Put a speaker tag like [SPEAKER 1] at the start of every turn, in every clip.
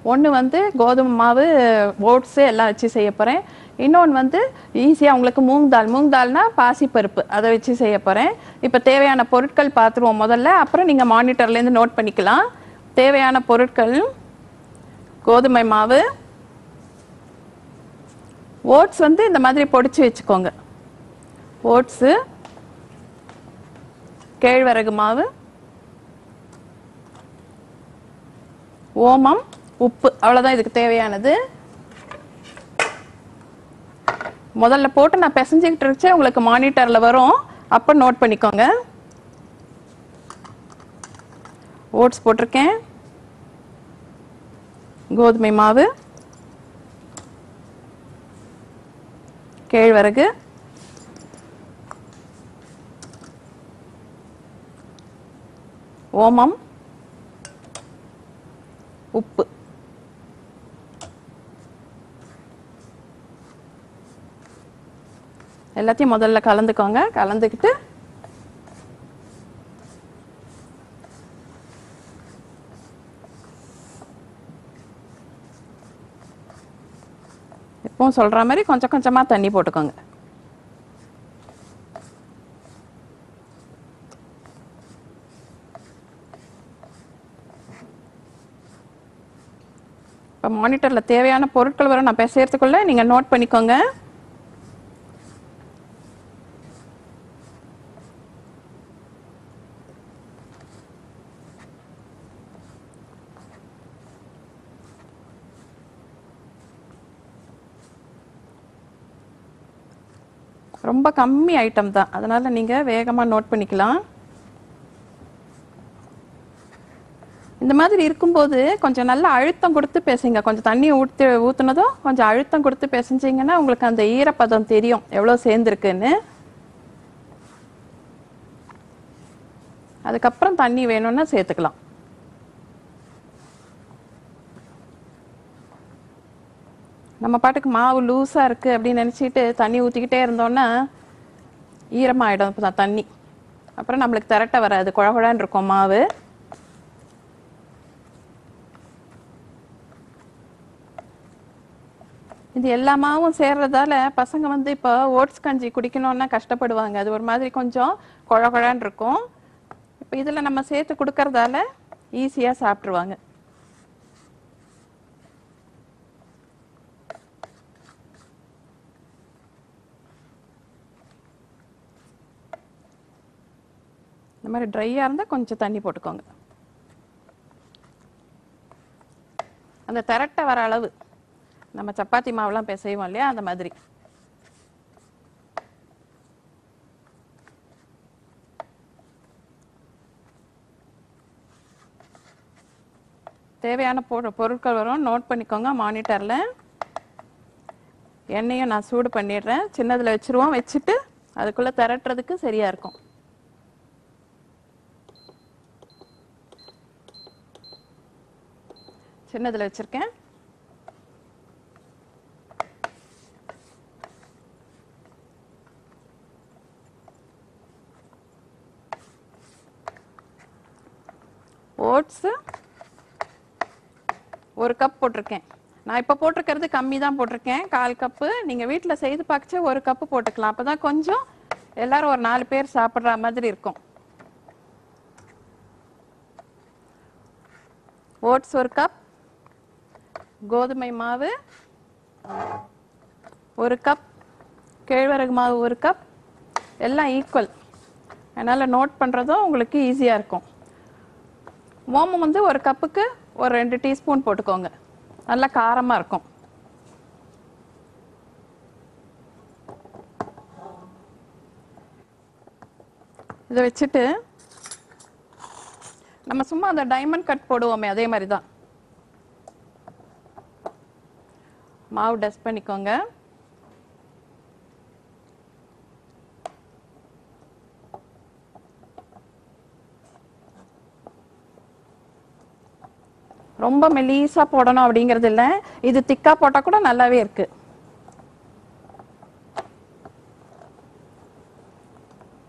[SPEAKER 1] ஒன்று வந்து கோதுமை மாவு ஓட்ஸு எல்லாம் வச்சு செய்ய போகிறேன் இன்னொன்று வந்து ஈஸியாக உங்களுக்கு மூங் தால் மூங் தால்னா பாசிப்பருப்பு அதை வச்சு செய்ய போகிறேன் இப்போ தேவையான பொருட்கள் பார்த்துருவோம் முதல்ல அப்புறம் நீங்கள் மானிட்டர்லேருந்து நோட் பண்ணிக்கலாம் தேவையான பொருட்கள் கோதுமை மாவு ஓட்ஸ் வந்து இந்த மாதிரி பொடிச்சு வச்சுக்கோங்க ஓட்ஸு கேழ்வரகு மாவு ஓமம் உப்பு அவ்வளோதான் இதுக்கு தேவையானது முதல்ல போட்டு நான் பிசைஞ்சுக்கிட்டு இருந்துச்சு உங்களுக்கு மானிட்டரில் வரும் அப்போ நோட் பண்ணிக்கோங்க ஓட்ஸ் போட்டிருக்கேன் கோதுமை மாவு கேழ்வரகு ஓமம் உப்பு எல்லாத்தையும் முதல்ல கலந்துக்கோங்க கலந்துக்கிட்டு எப்பவும் சொல்ற மாதிரி கொஞ்சம் கொஞ்சமா தண்ணி போட்டுக்கோங்க இப்போ மானிட்டரில் தேவையான பொருட்கள் வர நான் பேசுறதுக்குள்ள நீங்கள் நோட் பண்ணிக்கோங்க ரொம்ப கம்மி ஐட்டம் தான் அதனால நீங்கள் வேகமாக நோட் பண்ணிக்கலாம் இந்த மாதிரி இருக்கும்போது கொஞ்சம் நல்ல அழுத்தம் கொடுத்து பேசுங்க கொஞ்சம் தண்ணி ஊற்றி ஊற்றுனதும் கொஞ்சம் அழுத்தம் கொடுத்து பேசிஞ்சிங்கன்னா உங்களுக்கு அந்த ஈரப்பதம் தெரியும் எவ்வளோ சேர்ந்துருக்குன்னு அதுக்கப்புறம் தண்ணி வேணும்னா சேர்த்துக்கலாம் நம்ம பாட்டுக்கு மாவு லூஸாக இருக்குது அப்படின்னு நினச்சிட்டு தண்ணி ஊற்றிக்கிட்டே இருந்தோன்னா ஈரமாயிடும் இப்போ தண்ணி அப்புறம் நம்மளுக்கு திரட்ட வராது குழ குழன்னு இருக்கும் மாவு இது எல்லா மாவும் சேர்றதால பசங்க வந்து இப்போ ஓட்ஸ் கஞ்சி குடிக்கணும்னா கஷ்டப்படுவாங்க அது ஒரு மாதிரி கொஞ்சம் குழ குழன்னு இருக்கும் இப்போ இதில் நம்ம சேர்த்து கொடுக்கறதால ஈஸியாக சாப்பிட்ருவாங்க இந்த மாதிரி ட்ரையாக இருந்தால் கொஞ்சம் தண்ணி போட்டுக்கோங்க அந்த திரட்ட வர அளவு நம்ம சப்பாத்தி மாவுலாம் இப்போ செய்வோம் இல்லையா அந்த மாதிரி தேவையான பொரு- பொருட்கள் வரும் நோட் பண்ணிக்கோங்க மானிட்டரில் எண்ணெயும் நான் சூடு பண்ணிடுறேன் சின்னதில் வச்சுருவோம் வச்சுட்டு அதுக்குள்ளே திரட்டுறதுக்கு சரியாக இருக்கும் சின்னதில் வச்சுருக்கேன் ஓட்ஸு ஒரு கப் போட்டிருக்கேன் நான் இப்போ போட்டிருக்கிறது கம்மி தான் போட்டிருக்கேன் கால் கப்பு நீங்கள் வீட்டில் செய்து பார்க்கச்சு ஒரு கப்பு போட்டுக்கலாம் அப்போ தான் கொஞ்சம் எல்லாரும் ஒரு நாலு பேர் சாப்பிட்ற மாதிரி இருக்கும் ஓட்ஸ் ஒரு கப் கோதுமை மாவு ஒரு கப் கேழ்வரகு மாவு ஒரு கப் எல்லாம் ஈக்குவல் அதனால் நோட் பண்ணுறதும் உங்களுக்கு ஈஸியாக இருக்கும் ஓமம் வந்து ஒரு கப்புக்கு ஒரு ரெண்டு டீஸ்பூன் போட்டுக்கோங்க நல்லா காரமாக இருக்கும் இதை வச்சுட்டு நம்ம சும்மா அந்த டைமண்ட் கட் போடுவோமே அதே மாதிரி தான் மாவு டஸ்ட் பண்ணிக்கோங்க ரொம்ப மெலீஸா போடணும் அப்படிங்கிறது இல்லை இது திக்கா போட்டா கூட நல்லாவே இருக்கு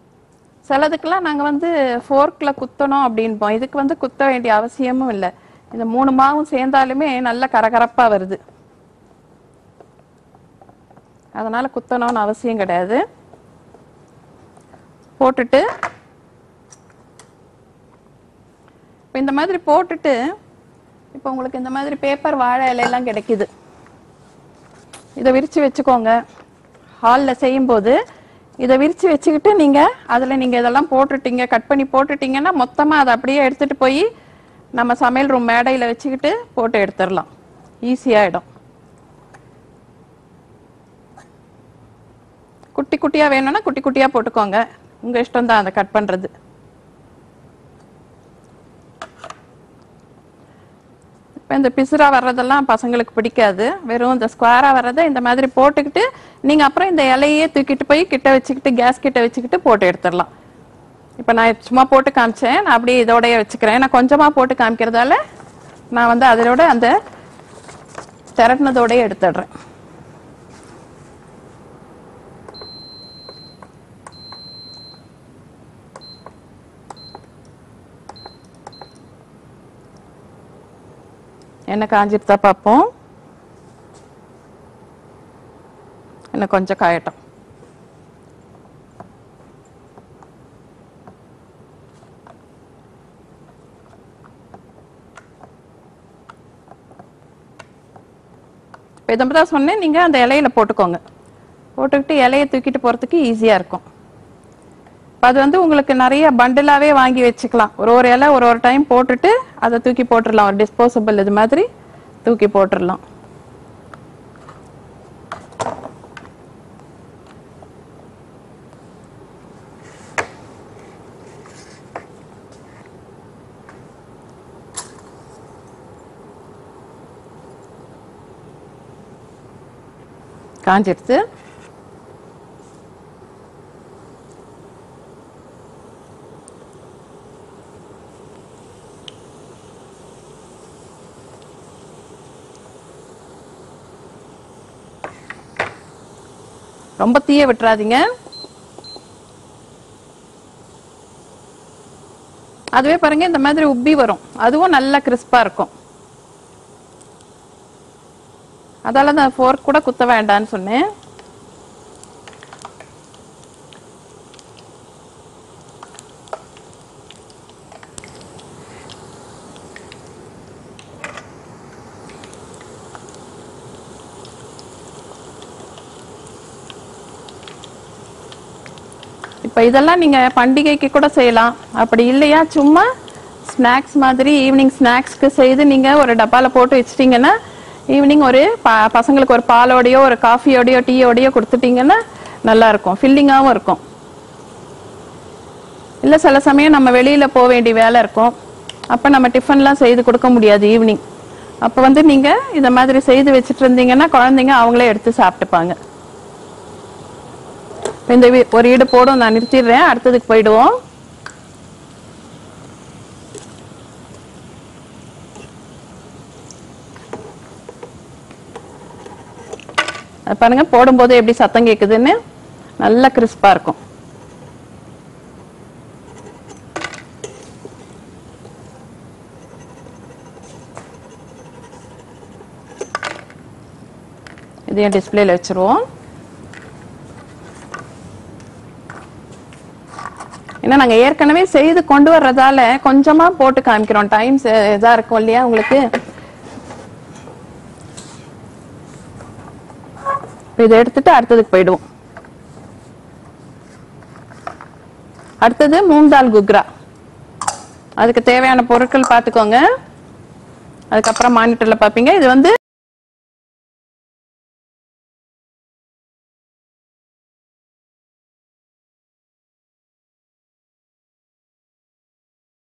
[SPEAKER 1] சிலதுக்கெல்லாம் நாங்கள் வந்து ஃபோர்க்கில் குத்தணும் அப்படின்போம் இதுக்கு வந்து குத்த வேண்டிய அவசியமும் இல்லை இந்த மூணு மாவும் சேர்ந்தாலுமே நல்ல கரகரப்பா வருது அதனால குத்தணும்னு அவசியம் கிடையாது போட்டுட்டு இப்போ இந்த மாதிரி போட்டுட்டு இப்போ உங்களுக்கு இந்த மாதிரி பேப்பர் வாழை இலையெல்லாம் கிடைக்குது இதை விரிச்சு வச்சுக்கோங்க ஹாலில் செய்யும்போது இதை விரிச்சு வச்சுக்கிட்டு நீங்கள் அதில் நீங்கள் இதெல்லாம் போட்டுட்டீங்க கட் பண்ணி போட்டுட்டீங்கன்னா மொத்தமாக அதை அப்படியே எடுத்துகிட்டு போய் நம்ம சமையல் ரூம் மேடையில் வச்சுக்கிட்டு போட்டு எடுத்துடலாம் ஈஸியாகிடும் குட்டி குட்டியாக வேணும்னா குட்டி குட்டியாக போட்டுக்கோங்க உங்கள் இஷ்டம் தான் அதை கட் பண்ணுறது இப்போ இந்த பிசுரா வர்றதெல்லாம் பசங்களுக்கு பிடிக்காது வெறும் இந்த ஸ்கொயராக வர்றதை இந்த மாதிரி போட்டுக்கிட்டு நீங்கள் அப்புறம் இந்த இலையே தூக்கிட்டு போய் கிட்ட வச்சுக்கிட்டு கேஸ் கிட்ட வச்சுக்கிட்டு போட்டு எடுத்துடலாம் இப்போ நான் சும்மா போட்டு காமிச்சேன் நான் அப்படியே இதோடய வச்சுக்கிறேன் நான் கொஞ்சமாக போட்டு காமிக்கிறதால நான் வந்து அதோட அந்த திரட்டினதோடய எடுத்துடுறேன் என்ன காஞ்சிருத்தா பார்ப்போம் இன்னும் கொஞ்சம் காயட்டும் இப்போ இதை தான் சொன்னேன் நீங்கள் அந்த இலையில போட்டுக்கோங்க போட்டுக்கிட்டு இலையை தூக்கிட்டு போகிறதுக்கு ஈஸியாக இருக்கும் இப்போ அது வந்து உங்களுக்கு நிறைய பண்டிலாவே வாங்கி வச்சுக்கலாம் ஒரு ஒரு இலை ஒரு ஒரு டைம் போட்டுட்டு அதை தூக்கி போட்டுடலாம் ஒரு டிஸ்போசபிள் இது மாதிரி தூக்கி போட்டுடலாம் காஞ்சிடுச்சு ரொம்ப தீய விட்டுறாதீங்க அதுவே பாருங்க இந்த மாதிரி உப்பி வரும் அதுவும் நல்ல கிறிஸ்பா இருக்கும் அதால தான் ஃபோர்க் கூட குத்த வேண்டாம்னு சொன்னேன் இப்போ இதெல்லாம் நீங்க பண்டிகைக்கு கூட செய்யலாம் அப்படி இல்லையா சும்மா ஸ்நாக்ஸ் மாதிரி ஈவினிங் ஸ்நாக்ஸ்க்கு செய்து நீங்க ஒரு டப்பால போட்டு வச்சிட்டீங்கன்னா ஈவினிங் ஒரு ப- பசங்களுக்கு ஒரு பாலோடையோ ஒரு காஃபியோடையோ டீயோடையோ கொடுத்துட்டீங்கன்னா நல்லா இருக்கும் ஃபில்லிங்காகவும் இருக்கும் இல்லை சில சமயம் நம்ம வெளியில போக வேண்டிய வேலை இருக்கும் அப்போ நம்ம டிஃபன்லாம் செய்து கொடுக்க முடியாது ஈவினிங் அப்போ வந்து நீங்க இந்த மாதிரி செய்து வச்சுட்டு இருந்தீங்கன்னா குழந்தைங்க அவங்களே எடுத்து சாப்பிட்டுப்பாங்க இப்ப இந்த வி- ஒரு ஈடு போடும் நான் நிறுத்திடுறேன் அடுத்ததுக்கு போயிடுவோம் அது பாருங்க போடும்போது எப்படி சத்தம் கேக்குதுன்னு நல்ல கிறிஸ்பா இருக்கும் இதையும் டிஸ்பிளேல வச்சிருவோம் ஏன்னா நாங்க ஏற்கனவே செய்து கொண்டு வர்றதால கொஞ்சமா போட்டு காமிக்கிறோம் டைம் இதா இருக்கும் இல்லையா உங்களுக்கு இப்ப இதை எடுத்துட்டு அடுத்ததுக்கு போயிடுவோம் அடுத்தது மூங் தால் குக்ரா அதுக்கு தேவையான பொருட்கள் பார்த்துக்கோங்க அதுக்கப்புறம் மானிட்டர்ல பார்ப்பீங்க இது வந்து